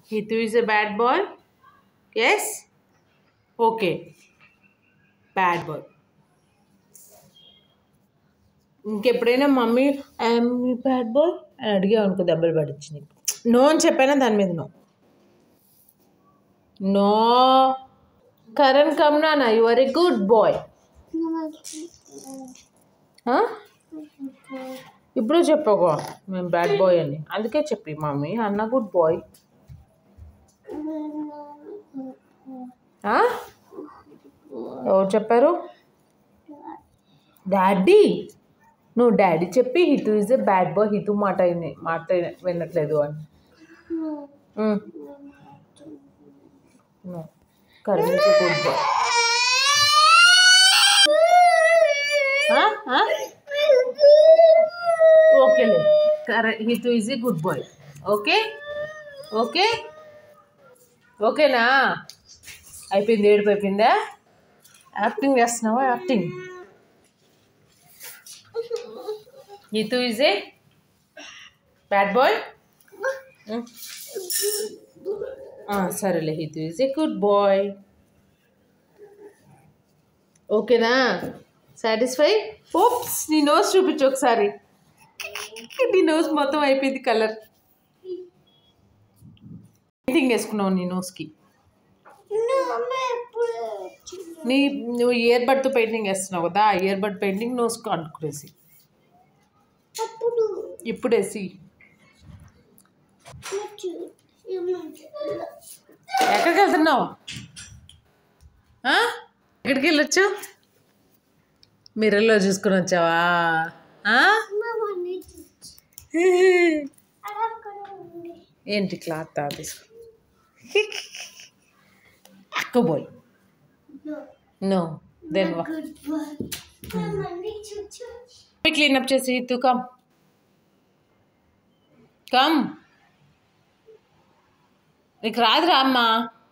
హితు is a bad boy yes okay bad boy ఇంకెప్పుడైనా mummy I'm bad boy అని అడిగావు అనుకో దెబ్బలు పడిచ్చి నీకు నో అని చెప్పానా దాని మీద నో నో కరణ్ కమ్నానా you are a good boy ఇప్పుడు చెప్పగో మేము బ్యాడ్ బాయ్ అని అందుకే చెప్పి మమ్మీ అన్న గుడ్ బాయ్ ఎవరు చెప్పారు డాడీ నువ్వు డాడీ చెప్పి Hitu is a bad boy Hitu మాట విని మాట వినట్లేదు అని Karan is a good boy ఓకేలే correct Hitu is a good boy okay okay ఓకేనా అయిపోయింది ఏడుపు అయిపోయిందా యాక్టింగ్ చేస్తున్నావా acting Hitu is a bad boy సరేలే Hitu is a good boy ఓకేనా సాటిస్ఫై ఓప్స్ నీ నోస్ చూపించు ఒకసారి నీ నోస్ మొత్తం అయిపోయింది కలర్ పెయింటింగ్ వేసుకున్నావు నీ నోస్కి నీ నువ్వు ఇయర్ బడ్తో పెయింటింగ్ వేస్తున్నావు కదా ఆ ఇయర్ బడ్ పెయింటింగ్ నోస్కి అంటుకునేసి ఇప్పుడు వేసి ఎక్కడికి వెళ్తున్నావు ఆ? ఎక్కడికి వెళ్ళొచ్చు మిర్రర్లో చూసుకొని వచ్చావా ఆ? ఏంటి క్లాత్ తా తీసుకో అక్కబోయ్ నో దెన్ క్లీనప్ చేసి తూ కమ్ కమ్ నీకు రాదురా అమ్మా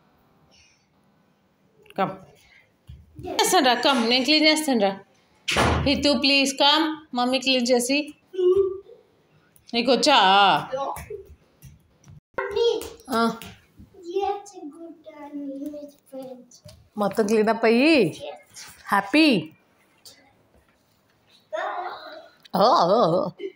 కమ్ చేస్తాను రా కమ్ నేను క్లీన్ చేస్తాను రా Hitu please come mummy clean చేసి నీకు వచ్చా ఆ, మొత్తం క్లీనప్ అయ్యి హ్యాపీ